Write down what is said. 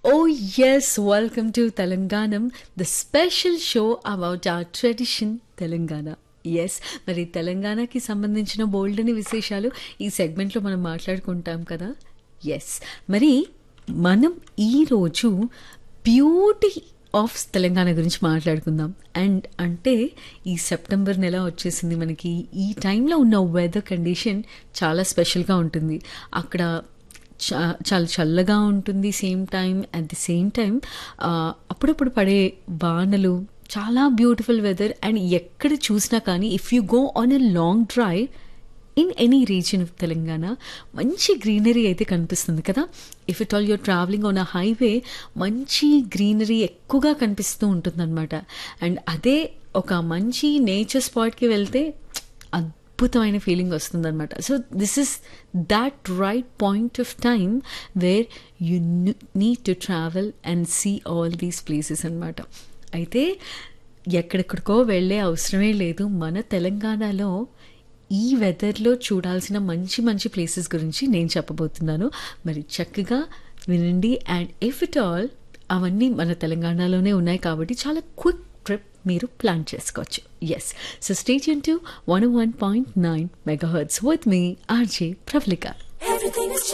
Oh, yes, welcome to Telanganam, the special show about our tradition, Telangana. Yes మరి తెలంగాణకి సంబంధించిన బోల్డ్ అని విశేషాలు ఈ సెగ్మెంట్లో మనం మాట్లాడుకుంటాం కదా ఎస్ మరి మనం ఈరోజు బ్యూటీ ఆఫ్ తెలంగాణ గురించి మాట్లాడుకుందాం అండ్ అంటే ఈ సెప్టెంబర్ నెల వచ్చేసింది మనకి ఈ టైంలో ఉన్న వెదర్ కండిషన్ చాలా స్పెషల్గా ఉంటుంది అక్కడ చా- చాలా చల్లగా ఉంటుంది same time at the same time అప్పుడప్పుడు పడే వానలు చాలా బ్యూటిఫుల్ వెదర్ అండ్ ఎక్కడ చూసినా కానీ if you go on a long drive in any reason of Telangana మంచి గ్రీనరీ అయితే కనిపిస్తుంది కదా if it all your travelling on a highway మంచి గ్రీనరీ ఎక్కువగా కనిపిస్తూ ఉంటుందన్నమాట అండ్ అదే ఒక మంచి నేచర్ స్పాట్కి వెళ్తే అద్భుతమైన ఫీలింగ్ వస్తుందన్నమాట so this is that right point of time where you need to travel and see all these places అనమాట అయితే ఎక్కడెక్కడికో వెళ్ళే అవసరమే లేదు మన తెలంగాణలో ఈ వెదర్లో చూడాల్సిన మంచి మంచి ప్లేసెస్ గురించి నేను చెప్పబోతున్నాను మరి చక్కగా వినండి అండ్ ఇఫ్ ఇట్ ఆల్ అవన్నీ మన తెలంగాణలోనే ఉన్నాయి కాబట్టి చాలా క్విక్ ట్రిప్ మీరు ప్లాన్ చేసుకోవచ్చు yes so state two one one point nine mega hertz with me RJ Pravallika Everything is